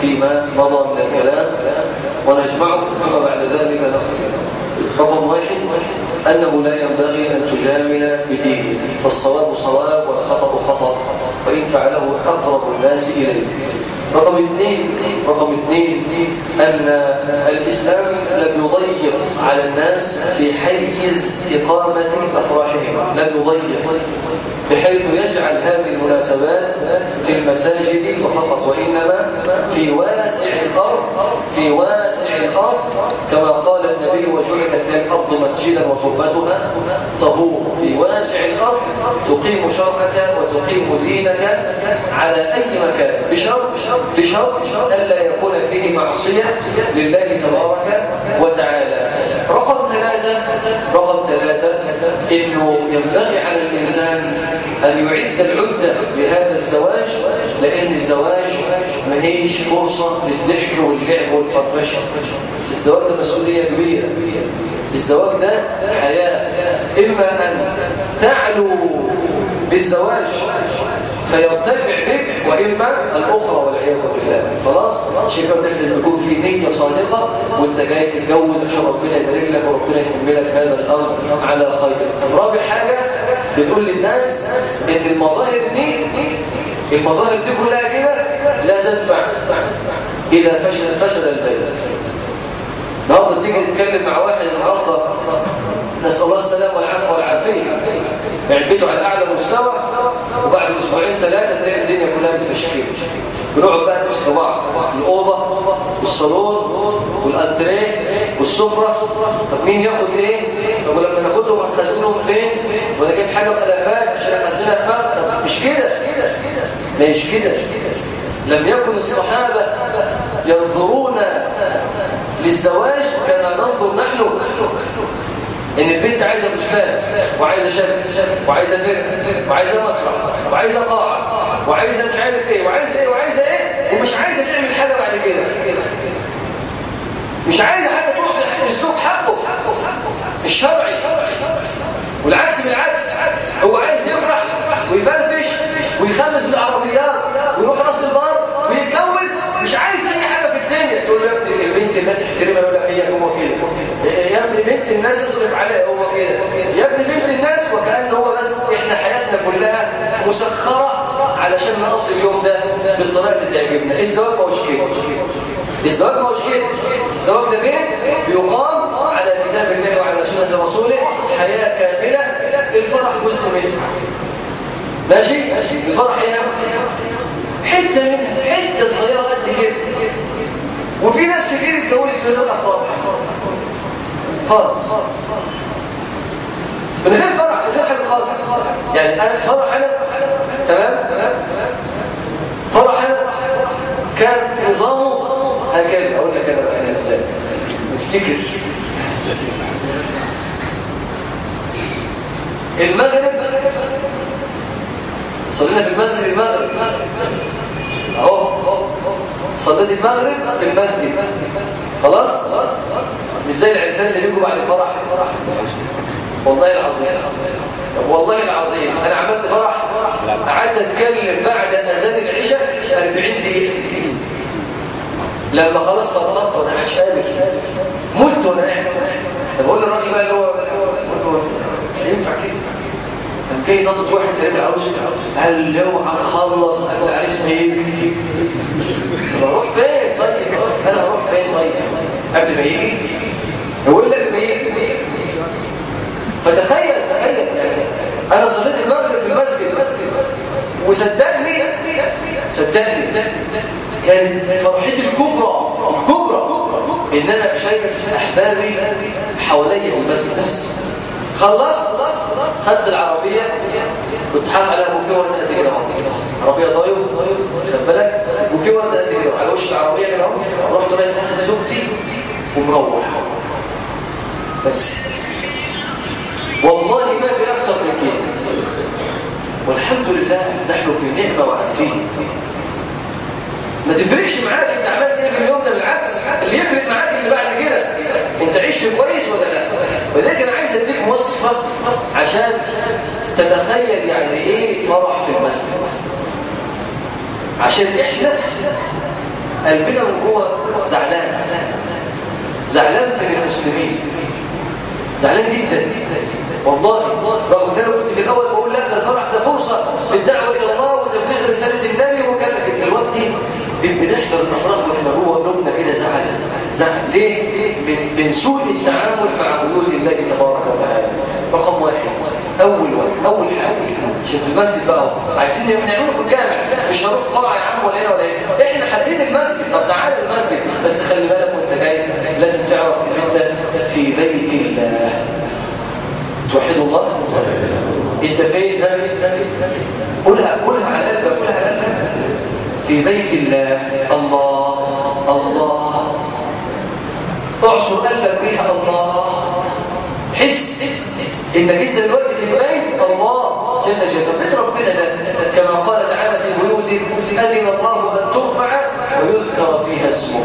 فيما مضى من الكلام ونجمعه ثم بعد ذلك نختم رقم واحد أنه لا ينبغي أن تجامل بدينه فالصواب صواب والخطأ خطأ وإن فعله أقرب الناس إليه رقم اثنين رقم اثنين أن الإسلام لم يضيق على الناس في حيز إقامة أفراحهم لم يضيق بحيث يجعل هذه المناسبات في المساجد وفقط وإنما في واسع الأرض في واسع الأرض كما قال النبي وجعلت الأرض مسجدا وتربتها طهور في واسع الأرض تقيم شرعك وتقيم دينك على أي مكان بشرط بشرط ألا يكون فيه معصية لله تبارك وتعالى رقم ثلاثة رقم ثلاثة إنه ينبغي على الإنسان أن يعد العدة لهذا الزواج لأن الزواج ما هيش فرصة للضحك واللعب والفرفشة الزواج ده مسؤولية كبيرة الزواج ده حياة إما أن تعلو بالزواج فيرتفع بك وإما الأخرى والعياذ بالله خلاص شيء كده لازم يكون في نية صادقة وانت جاي تتجوز عشان ربنا يبارك لك وربنا يكمل لك هذا الأمر على خير رابع حاجة بتقول للناس إن المظاهر دي المظاهر دي كلها كده لا تنفع إذا فشل فشل البيت النهارده تيجي تتكلم مع واحد النهارده نسأل الله السلامة والعافية والعافية يعني بيته على أعلى مستوى وبعد أسبوعين ثلاثة تلاقي الدنيا كلها متفشكلة بنقعد بقى نمسك بعض الأوضة والصالون والأنتريه والسفرة طب مين ياخد إيه؟ طب لما ناخدهم هنخزنهم فين؟ وأنا جايب حاجة بألافات عشان أخزنها في فرق مش كده مش كده لم يكن الصحابة ينظرون للزواج كما ننظر نحن ان البنت عايزه بستان وعايزه شبكه وعايزه فرق وعايزه مسرح وعايزه قاعه وعايزه مش عارف ايه وعايزه ايه وعايزه ايه ومش عايزه تعمل حاجه بعد كده مش عايزه حتى تروح الزوج حقه الشرعي والعكس بالعكس هو عايز يفرح ويفرفش ويخلص بالعربيات ويروح راس البار ويتجوز مش عايز اي حاجه في الدنيا تقول له يا ابني البنت الناس تحترمها يقول لك هي هو كده يا ابني بنت الناس تصرف عليها هو كده يا ابني بنت الناس وكأن هو بس احنا حياتنا كلها مسخره علشان نقضي اليوم ده بالطريقه اللي تعجبنا الزواج ما هوش كده الزواج ما هوش كده الزواج ده بيت بيقام على كتاب الله وعلى سنه رسوله حياه كامله الفرح جزء منها ماشي الفرح هنا حته منها حته صغيره قد كده وفي ناس كتير اتجوزت في الافراح خالص من غير فرح من غير حاجه خالص يعني انا فرح انا تمام فرح انا كان نظامه هكذا اقول لك انا بقى ازاي افتكر المغرب صلينا في المغرب المغرب اهو صليت المغرب في المسجد خلاص مش زي العرسان اللي بيجوا بعد الفرح والله العظيم طب والله العظيم انا عملت فرح قعدت اتكلم بعد اذان العشاء 40 دقيقه لما خلاص خلصت وانا مش قادر مت وانا قاعد طب بقول للراجل بقى اللي هو مش هينفع كده كان جاي ناطط واحد تقريبا عاوز قال لو هنخلص قال العريس هيجي بروح فين طيب انا هروح فين طيب قبل ما يجي هو اللي قبل ما يجي فتخيل تخيل انا صليت المغرب في المسجد وصدقني صدقني كان فرحتي الكبرى الكبرى ان انا شايف احبابي حواليا في المسجد بس خلصت خدت العربية كنت حاف عليها بوكيه ورد قد كده عربية ضايو خد بالك بوكيه ورد قد كده على وش العربية كده رحت رايح ناخد زوجتي ومروح بس والله ما في أكثر من كده والحمد لله نحن في نعمة وعافية ما تفرقش معاك انت عملت ايه في اليوم ده بالعكس اللي يفرق معاك اللي بعد كده انت عشت كويس ولا لا ولذلك انا عايز اديك وصفه عشان تتخيل يعني ايه فرح في المسجد عشان احنا قلبنا من جوه زعلان زعلان من المسلمين زعلان جدا والله رغم ان انا كنت في الاول بقول لا ده الفرح ده فرصه للدعوه الى الله وتبليغ رساله النبي وكان لكن دلوقتي بنحضر الافراح واحنا جوه قلوبنا كده زعل زعل ليه؟ من, من سوء التعامل مع بيوت الله تبارك وتعالى رقم واحد اول واحد اول حاجه عشان في المسجد بقى عايزين نعمله في الجامع مش هنروح قاعه يا عم ولا هنا ولا هنا احنا حددنا المسجد طب تعالى المسجد بس خلي بالك وانت جاي لازم تعرف ان انت في بيت الله توحد الله انت فين قولها قولها على قلبك قولها على قلبك في بيت الله الله الله اعصر قلبك بيها الله حس انك انت دلوقتي في بيت الله جل جلاله بيت ربنا ده كما قال تعالى في بيوت اذن الله ان ترفع ويذكر فيها اسمه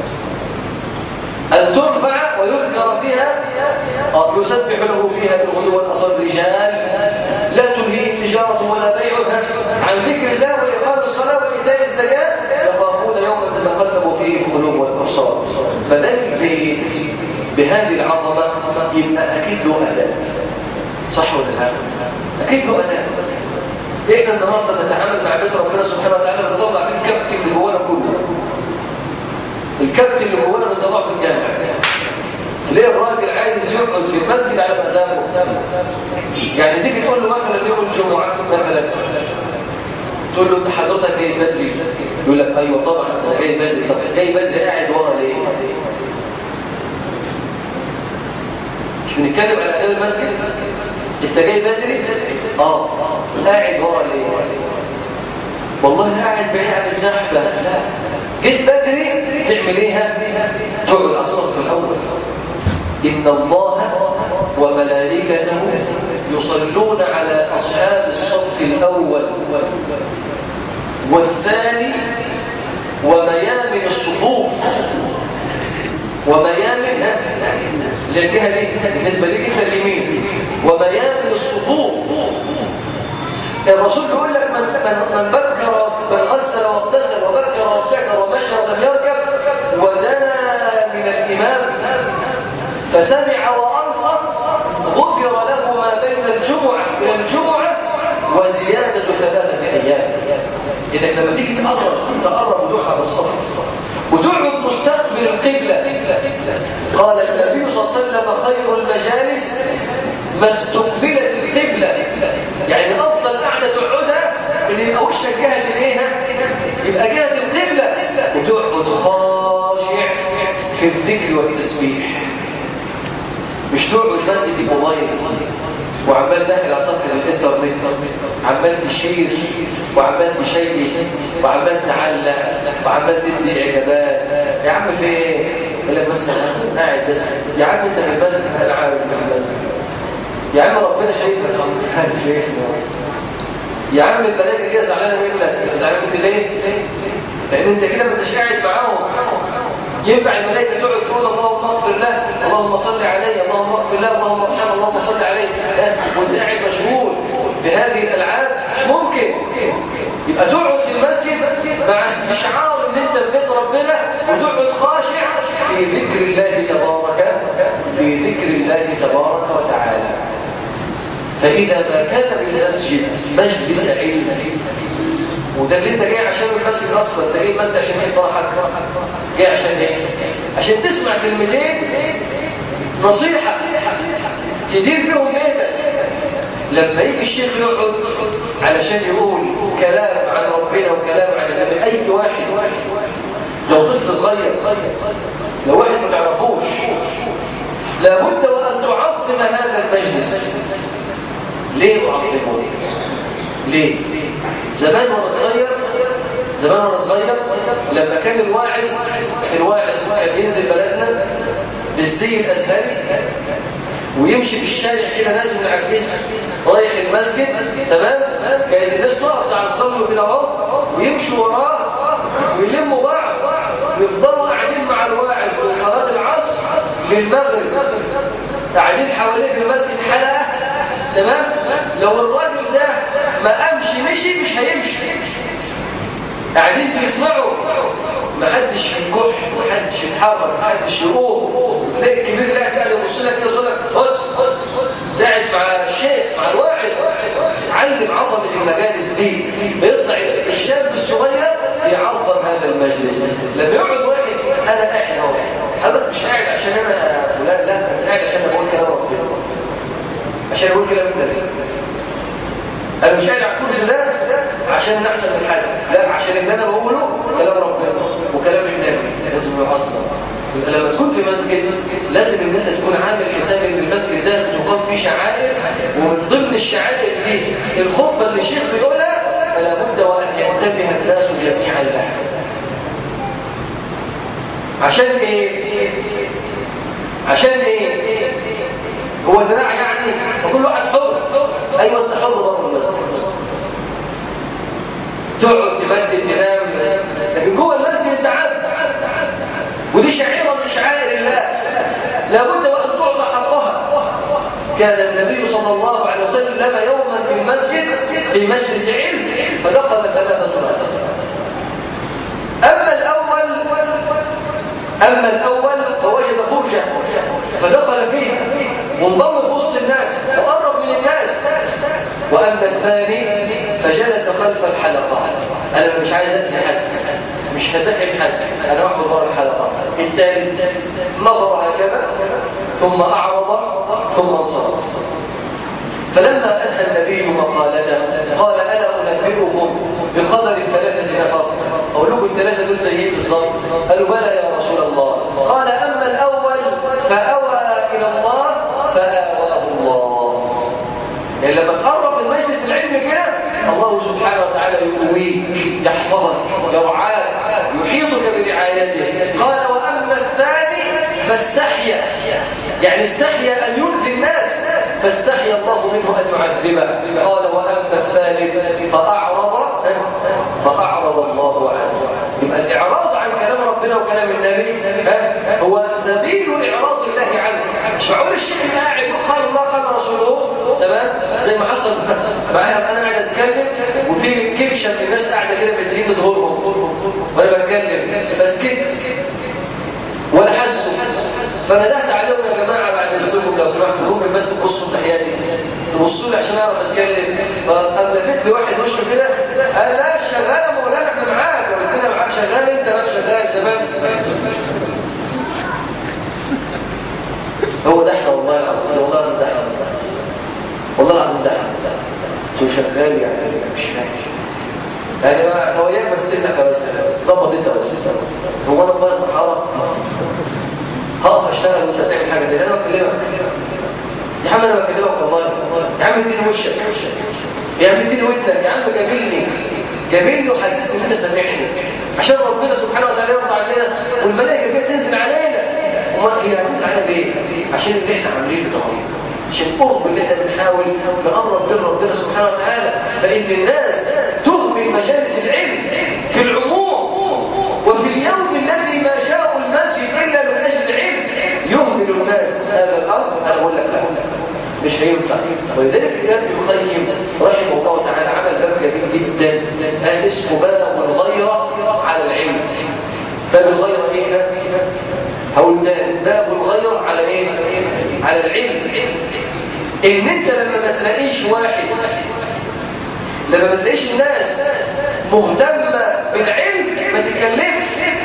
أن ترفع ويذكر فيها يسبح له فيها بالغدو والأصل رجال لا تلهيهم تجارة ولا بيع عن ذكر الله وإقام الصلاة وإيتاء الزكاة يخافون يوما تتقلب فيه القلوب والأبصار فده البيت بهذه العظمة يبقى أكيد له أداء صح ولا لا؟ أكيد له أداء إحنا النهارده نتعامل مع بيت ربنا سبحانه وتعالى بنطلع فيه الكبت اللي جوانا كله الكبت اللي جوانا بنطلعه في الجامع ليه الراجل عايز يقعد في المسجد على مزاجه يعني تيجي تقول له مثلا يوم الجمعه مثلا تقول له انت حضرتك جاي بدري يقول لك ايوه طبعا انا جاي بدري طب جاي بدري قاعد ورا ليه مش بنتكلم على اداب المسجد انت جاي بدري اه قاعد ورا ليه والله قاعد بعيد عن الزحمه لا جيت بدري تعمل ايه تقعد على الصف الاول ان الله وملائكته يصلون على اصحاب الصف الاول والثاني وميامن الصفوف وميامن الجهه دي بالنسبه لي انت اليمين وميامن الصفوف الرسول بيقول لك من من من بكر من غسل واغتسل وبكر وابتكر ومشى ولم يركب ودنا من الامام فسمع وانصت غفر له ما بين الجمعه الى الجمعه وزياده ثلاثه ايام انك لما تيجي تقرب تقرب وتقع بالصف وتقعد مستقبل القبله قال النبي صلى الله عليه وسلم خير المجالس ما استقبلت القبله يعني افضل قعده تقعدها ان يبقى وشك جهه الايه يبقى جهه القبله وتقعد خاشع في الذكر والتسبيح مش تقعد بس في موبايل وعمال داخل على صفحه الانترنت عمال تشير وعمال تشيش وعمال تعلق وعمال تدي اعجابات يا عم في ايه؟ يقول لك بس قاعد بس يا عم انت في المسجد انا عارف انت في المسجد يا عم ربنا شايفك عارف ايه يا عم الملائكه كده زعلانه منك زعلانه منك ليه؟ لان انت كده ما انتش قاعد معاهم ينفع الملائكه تقعد تقول اللهم اغفر له اللهم صل عليه اللهم اغفر له اللهم ارحمه اللهم صل عليه وانت قاعد مشغول بهذه الالعاب مش ممكن يبقى تقعد في المسجد مع استشعار ان انت في بيت ربنا وتقعد خاشع في ذكر الله تبارك في ذكر الله تبارك وتعالى فاذا ما كان بالمسجد مجلس علم وده اللي انت جاي عشان المسجد اصلا انت جاي مسجد عشان ايه فرحك جاي عشان ايه عشان تسمع كلمتين نصيحه تدير بيهم بيتك لما يجي الشيخ يقعد علشان يقول كلام عن ربنا وكلام عن النبي اي واحد لو طفل صغير لو واحد ما تعرفوش لابد وان تعظم هذا المجلس ليه تعظمه ليه زمان وانا صغير زمان وانا صغير لما كان الواعظ الواعظ كان ينزل بلدنا بالزي الازهري ويمشي في الشارع كده نازل من على الجسر رايح المسجد تمام كانت الناس تقف على الصلاه كده اهو ويمشوا وراه ويلموا بعض ويفضلوا قاعدين مع الواعظ من صلاه العصر للمغرب قاعدين حواليه في المسجد حلقه تمام لو الراجل ده ما قامش مشي مش هيمشي قاعدين بيسمعوا ما حد محدش يتحرك محدش يقوم تلاقي الكبير اللي قاعد قاعد يبص لك كده يقول لك بص قاعد مع الشيخ مع الواعظ علم عظمه المجالس دي بيطلع الشاب الصغير يعظم هذا المجلس لما يقعد واحد انا قاعد اهو حضرتك مش قاعد عشان انا فلان لا انا قاعد عشان اقول كلام ربنا عشان اقول كلام النبي انا مش قاعد على الكرسي ده عشان نحسن من حاجه لا عشان اللي انا بقوله كلام ربنا وكلام النبي لازم يعظم يبقى لما تكون في مسجد لازم ان انت تكون عامل حساب ان المسجد ده تقام فيه شعائر ومن ضمن الشعائر دي الخطبه اللي الشيخ بيقولها فلا بد وان ينتبه الناس جميعا لها عشان ايه عشان ايه هو دراع يعني وكل واحد حر ايوه انت حر بره المسجد تقعد تبدل تنام لكن جوه المسجد انت عبد ودي شعيره من شعائر الله لابد وان تعطى حقها كان النبي صلى الله عليه وسلم يوما في المسجد في مجلس علم فدخل ثلاثه رجال اما الاول اما الاول فوجد فرجه فدخل فيها وانضم في وسط الناس وقرب من الناس واما الثاني فجلس خلف الحلقه انا مش عايز اتي حد مش هزحم حد انا واحد ورا الحلقه الثالث نظر هكذا ثم اعرض ثم انصرف فلما انهى النبي مقالته قال الا انبئكم بقدر الثلاثه نفر اقول لكم الثلاثه دول زيين بالظبط قالوا بلى يا رسول الله قال اما الاول فاوى الى الله فاواه الله يعني لما تقرب من مجلس العلم كده الله سبحانه وتعالى يقويك يحفظك يرعاك يحيطك برعايته قال واما الثاني فاستحيا يعني استحيا ان يؤذي الناس فاستحيا الله منه ان يعذبه قال واما الثالث فاعرض فاعرض الله عنه يبقى الاعراض عن كلام ربنا وكلام النبي هو سبيل اعراض الله عنه مش معقول الشيخ قاعد قال الله قال رسوله تمام زي ما حصل معايا انا قاعد اتكلم وفي كبشه من الناس قاعده كده بتدين ظهورهم وانا بتكلم فسكت ولا حسوا فندهت عليهم يا جماعه بعد اذنكم لو سمحتوا ممكن بس تبصوا ناحيتي تبصوا لي عشان اعرف اتكلم فقام لفت لي واحد وشه كده قال لا شغال يا مولانا احنا معاك قلت له معاك شغال انت مش شغال تمام هو ده احنا والله العظيم والله العظيم ده احنا والله العظيم ده احنا تو شغال يعني مش فاهم يعني ما هو اياك بس انت بس ظبط انت بس هو انا طالب محاره هقف اشتغل وانت تعمل حاجه زي انا بكلمك يا عم انا بكلمك والله يا عم اديني وشك يا عم اديني ودنك يا عم جابلني جابلني وحدثني ان انت سامعني عشان ربنا سبحانه وتعالى يرضى علينا والملائكه كده تنزل علينا وما هي هتنزل علينا ليه؟ عشان اللي احنا عاملينه ده عشان قرب اللي احنا بنحاول نقرب بين ربنا سبحانه وتعالى فان الناس تهمل مجالس العلم في العموم وفي اليوم الذي ما جاءوا المسجد الا من اجل العلم يهمل الناس هذا الامر انا اقول لك لا مش هينفع ولذلك كان القيم رحمه الله تعالى عمل باب جميل جدا قال اسمه باب الغيره على العلم باب الغيره ايه ده؟ هقول تاني باب الغير على ايه؟ على العلم ان انت لما ما تلاقيش واحد لما ما تلاقيش الناس مهتمه بالعلم ما تتكلمش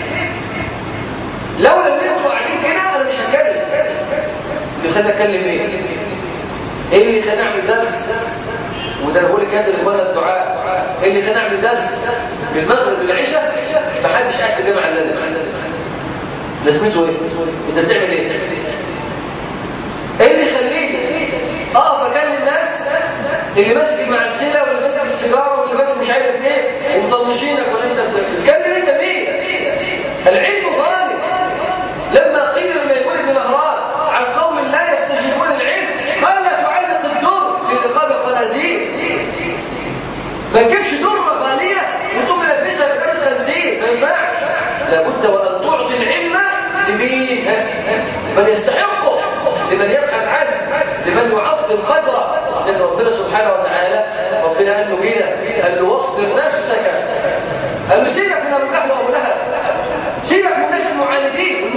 لو لم يطلع عليك كده انا مش هتكلم اللي خلاني اتكلم ايه؟ ايه اللي خلاني اعمل درس؟ وده انا بقول لك هذا الاخوان الدعاء ايه اللي خلاني اعمل درس؟ بالمغرب بالعشاء محدش قاعد في الجامعه الا لازمته ايه؟ انت بتعمل ايه؟ ايه اللي يخليك اقف اكلم الناس اللي ماسك المعسله واللي ماسك السيجاره واللي ماسك مش عارف ايه ومطنشينك ولا انت بتتكلم انت مين؟ العلم غالي لما قيل لما يقول ابن مهران عن قوم لا يستجيبون العلم قال لا تعلق الدر في رقاب الخنازير ما تجيبش دره غاليه وتقوم لابسها بكام خنزير ما ينفعش لابد وان تعطي العلم لمين؟ من يستحقه لمن يبحث عنه لمن يعظم قدره لان ربنا سبحانه وتعالى ربنا قال له كده قال له واصبر نفسك قال له سيبك من ابو جهل وابو لهب سيبك من الناس المعاندين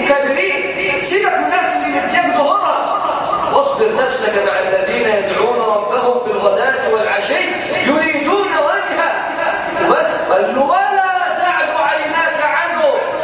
نفسك مع الذين يدعون ربهم بالغداة والعشي يريدون وجهه بس قال له ولا تعد عيناك عنه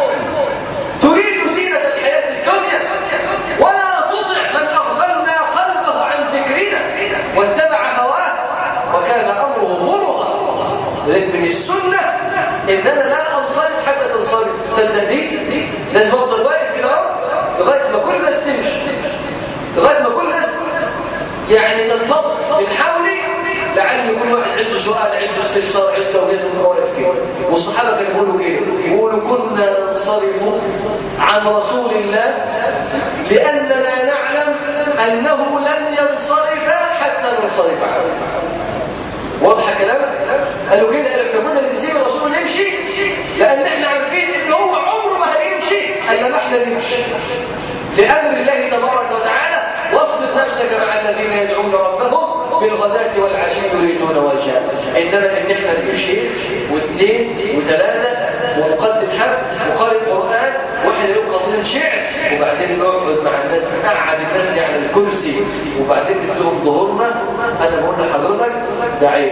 تريد زينة الحياة الدنيا ولا تطع من أغفلنا قلبه عن ذكرنا واتبع هواه وكان أمره فرطا لأن من السنة إن أنا لا أنصرف حتى تنصرف صدقني ده تفضل واقف كده اهو لغاية ما كل الناس تمشي لغاية ما كل الناس يعني تنفض من حولي لعل كل واحد عنده سؤال عنده استفسار عنده توجيه من واقف كده والصحابة كانوا يقولوا كده يقولوا كنا ننصرف عن رسول الله لأننا نعلم أنه لن ينصرف حتى ننصرف عنه واضح كلامك قالوا كده قالوا كنا بنسيب الرسول يمشي لان احنا عارفين ان هو عمره ما هيمشي الا ما احنا نمشي لامر الله تبارك وتعالى واصبر نفسك مع الذين يدعون ربهم بالغداة والعشي يريدون وجهه انما ان احنا نجيب شيخ واثنين وثلاثه ونقدم حد وقارئ قران واحد يقول قصيده شعر وبعدين نقعد مع الناس نقعد الناس دي على الكرسي وبعدين نديهم ظهورنا انا بقول لحضرتك ده عيب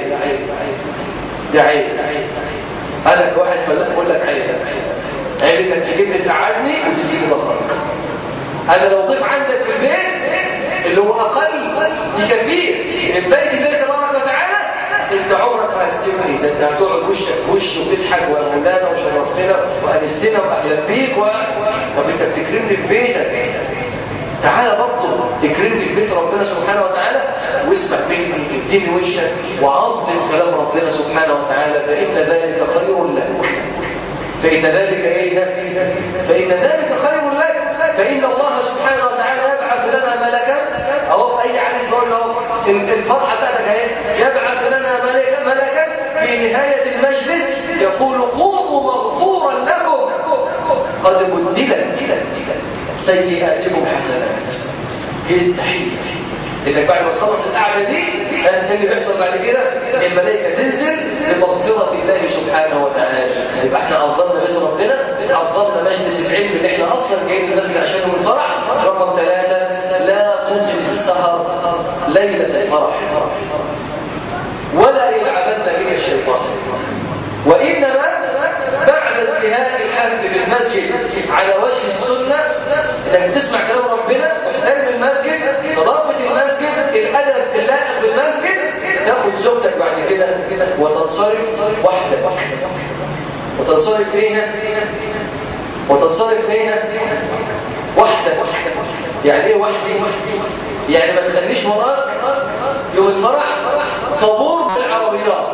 ده عيب انا كواحد فلاح بقول لك عيب عيب انك تجيب لي تقعدني وتديني ظهرك انا لو ضيف عندك في البيت اللي هو اقل بكثير من بيت الله تبارك وتعالى انت عمرك ما هتفري ده انت هتقعد وشك وش وتضحك ومولانا وشرفتنا وانستنا واهلا بيك و... طب انت بتكرمني في بيتك تعالى برضه تكرمني في بيت ربنا سبحانه وتعالى واسمع مني اديني وشك وعظم كلام ربنا سبحانه وتعالى فإن ذلك خير لك فإن ذلك ايه فإن ذلك خير لك فإن الله سبحانه وتعالى يبعث لنا ملكا أو في أي حديث بقول له الفرحة بتاعتك اهي يبعث لنا ملكا ملكا في نهاية المجلس يقول قوموا مغفورا لكم قد بدلت سيئاتكم حسنات هي التحية انك بعد ما تخلص القعده دي انت اللي بيحصل بعد كده الملائكه تنزل لمغفره الله سبحانه وتعالى يبقى احنا عظمنا بيت ربنا عظمنا مجلس العلم اللي احنا اصلا جايين المسجد عشانه الفرح رقم ثلاثه لا تجلس السهر ليله الفرح ولا يلعبن بك الشيطان وانما بعد انتهاء الحفل في المسجد على وجه السنه انك تسمع كلام ربنا وتحترم المسجد نظافه المسجد الادب اللائق بالمسجد تاخد زوجتك بعد كده وتنصرف وحدك وتنصرف فيها وتنصرف فيها وحدك يعني ايه وحدي يعني ما تخليش وراك يوم الفرح طابور في العربيات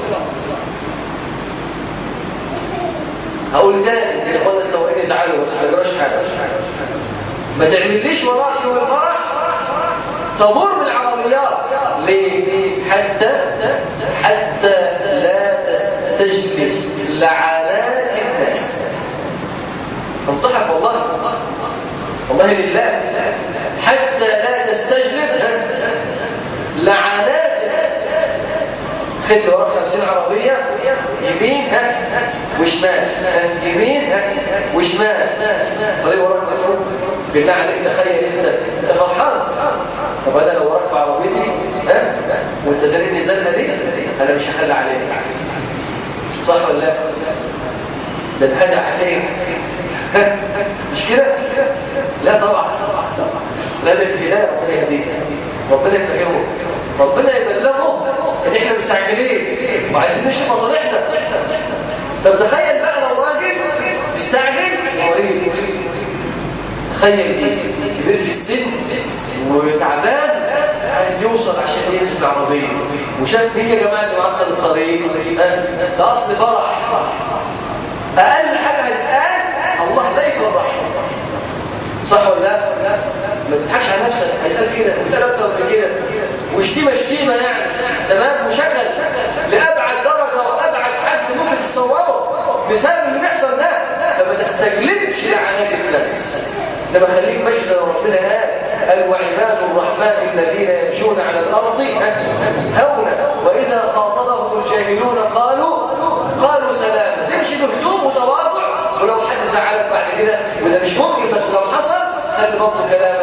هقول تاني يا اخوانا السواقين يزعلوا ما تجراش حاجه ما تعمليش وراك يوم الفرح طابور بالعربيات ليه حتى حتى لا تستجلب لعنات الناس انصحك والله والله لله حتى لا تستجلب لعنات الناس خد وراك 50 عربيه يمين ها وشمال يمين ها وشمال طريق وراك مقلوب بالله عليك تخيل انت انت فرحان طب انا لو وراك في عربيتي ها وانت زارني الزنه دي انا مش هخلي عليك صح ولا لا؟ ده اتهدى عليك مش كده؟ لا طبعا لا بالابتلاء ربنا يهديك ربنا يفهمه ربنا يبلغه ان احنا مستعجلين وعايزين نشوف مصالحنا طب تخيل بقى لو راجل مستعجل مريض تخيل ايه كبير في السن وتعبان عايز يوصل عشان ينزل العربيه وشاف مين يا جماعه اللي معطل الطريق ده اصل فرح اقل حاجه هتتقال الله لا يفرح صح ولا لا؟ ما تضحكش على نفسك هيتقال كده ويتقال اكتر من كده وشتيمه شتيمه يعني تمام مشغل لابعد درجه وابعد حد ممكن تصوره بسبب اللي بيحصل ده فما تستجلبش لعنات الناس لما خليك ماشي زي ربنا قال قال وعباد الرحمن الذين يمشون على الارض هونا واذا خاطبهم الجاهلون قالوا قالوا سلاما تمشي بهدوء وتواضع ولو حد زعلك بعد كده وده مش ممكن بس لو حصل خلي برضه كلامك كلام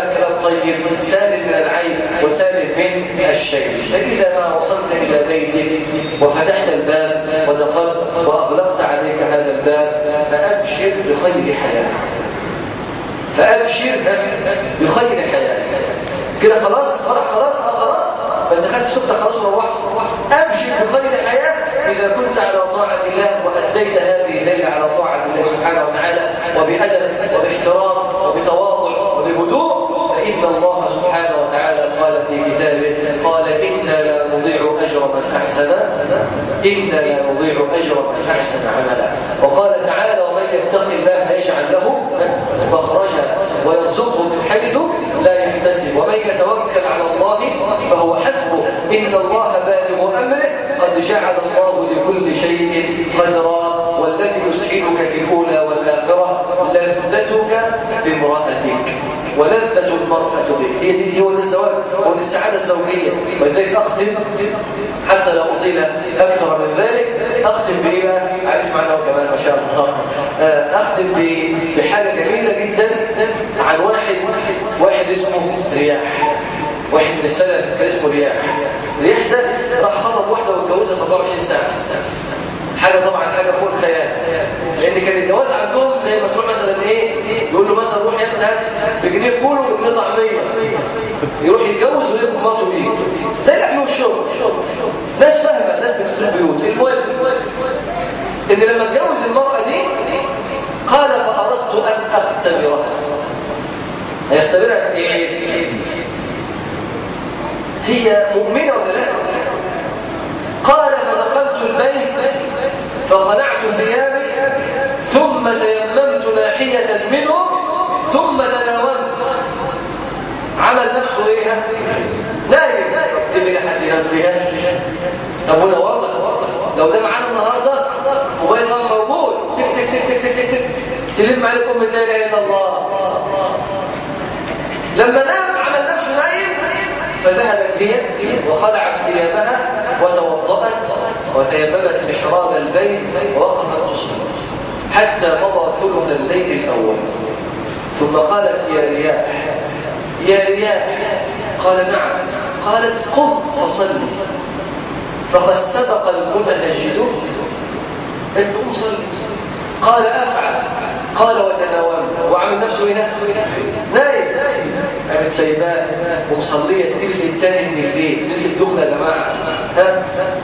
طيب سالم من العين وسالم من الشيء فإذا ما وصلت إلى بيتك وفتحت الباب ودخلت وأغلقت عليك هذا الباب فأبشر بخير حياة فأبشر بخير حياة كده خلاص خلاص خلاص خلاص فانت خدت سبتك خلاص وروحت ابشر بخير حياه اذا كنت على طاعه الله واديت هذه الليله على طاعه الله سبحانه وتعالى وبادب وباحترام وبتواضع وبهدوء فان الله سبحانه وتعالى قال في كتابه قال انا لا نضيع اجر من احسن انا لا نضيع اجر من احسن عملا وقال تعالى ومن يتق الله يجعل له مخرجا ويرزقه من حيث لا يحتسب ومن يتوكل على الله فهو حسبه إن الله بالغ أمره قد جعل الله لكل شيء قدرا والذي يسعدك في الأولى والآخرة لذتك بامرأتك ولذة المرأة بك هي دي هو الزواج هو السعادة الزوجية ولذلك أختم حتى لا أطيل أكثر من ذلك أختم بإيه عايز معنا كمان ما شاء الله أختم بحاجة جميلة جدا عن واحد واحد اسمه رياح واحد من السلف كان اسمه رياح رياح ده راح خطب واحدة واتجوزها في 24 ساعة حاجة طبعا حاجة فوق الخيال لأن كان الجواز عندهم زي ما تقول مثلا إيه يقول له مثلا روح ياخد هات بجنيه فول وبجنيه طعمية يروح يتجوز ويبقى مراته بيه زي الأكل والشرب ناس فاهمة ناس بتدخل البيوت المهم إن لما اتجوز المرأة دي قال فأردت أن أختبرها هيختبرها في إيه؟ هي مؤمنة ولا لا؟ قال فدخلت البيت فخلعت ثيابي ثم تيممت ناحية منه ثم تناولت عمل نفسه ايه نايم اللي حد ينام فيها طب هنا واضح لو ده معانا النهارده موبايل طبعا موجود تك تك تك تك تك تك تلم عليكم من لا اله الا الله لما نام عمل نفسه نايم فذهبت هي وخلعت ثيابها وتوضأت وتيممت محراب البيت ووقفت تصلي حتى مضى ثلث الليل الأول ثم قالت يا رياح يا رياح قال نعم قالت قم فصلي فقد سبق المتهجدون أن تقوم صلي قال أفعل قال وتناولت وعمل نفسه هنا نايم قامت سايباه ومصليه الثلث الثاني من الليل ثلث الدخله يا جماعه ها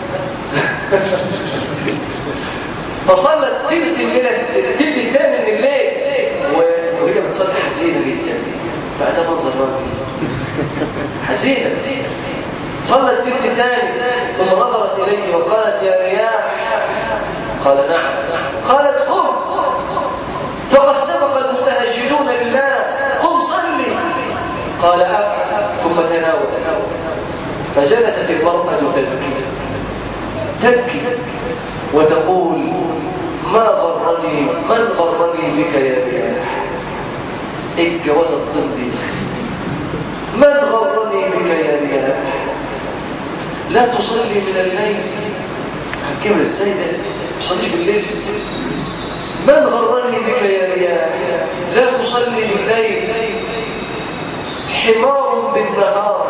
فصلت ثلث الليل الثلث الثاني من الليل وهي بتصلي حزينه جدا فده منظر راجل حزينه صلت الثلث الثاني ثم نظرت اليه وقالت يا رياح قال نعم قالت قم فقد سبق المتهجدون بالله قم صلي قال أفعل ثم تناول فجلست المرأة تبكي تبكي وتقول ما غرني من غرني بك يا رياح الجواز الطبي من غرني بك يا رياح لا تصلي من الليل هتكمل ازاي ده تصليش بالليل من غرني بك يا رياح لا تصلي بالليل حمار بالنهار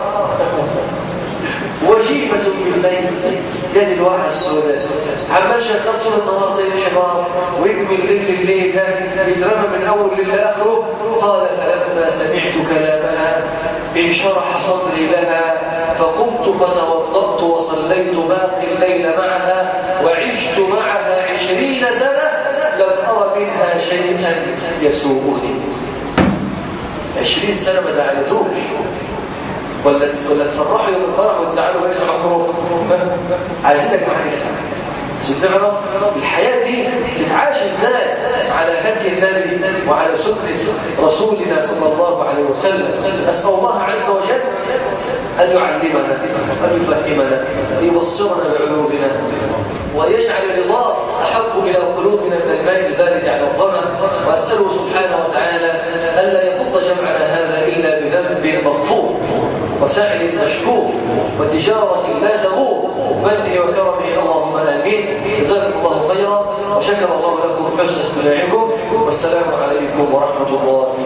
وجيفة بالليل يد الواحد السوداء عمال شغال طول النهار زي الحمار ويجي الليل الليل ده يترمى من اول للاخره قال فلما سمعت كلامها انشرح صدري لها فقمت فتوضأت وصليت باقي الليل معها وعشت معها عشرين سنة لم أرى منها شيئا يسوءني عشرين سنة ما زعلتوش ولا ولا تفرحوا يوم الفرح وتزعلوا بقيت عمره عايزينك معايا عشان تعرف الحياة دي تتعاش ازاي على هدي النبي وعلى سنة رسولنا صلى الله عليه وسلم أسأل الله عز وجل أن يعلمنا أن يفهمنا أن يبصرنا بعلومنا ويجعل رضاه أحب إلى قلوبنا من الماء البارد على الظمأ وأسأله سبحانه وتعالى ألا يفض جمعنا هذا إلا بذنب مغفور وسعي مشكور وتجارة لا تغور منه وكرمه اللهم آمين جزاكم الله خيرا وشكر الله لكم حسن استماعكم والسلام عليكم ورحمة الله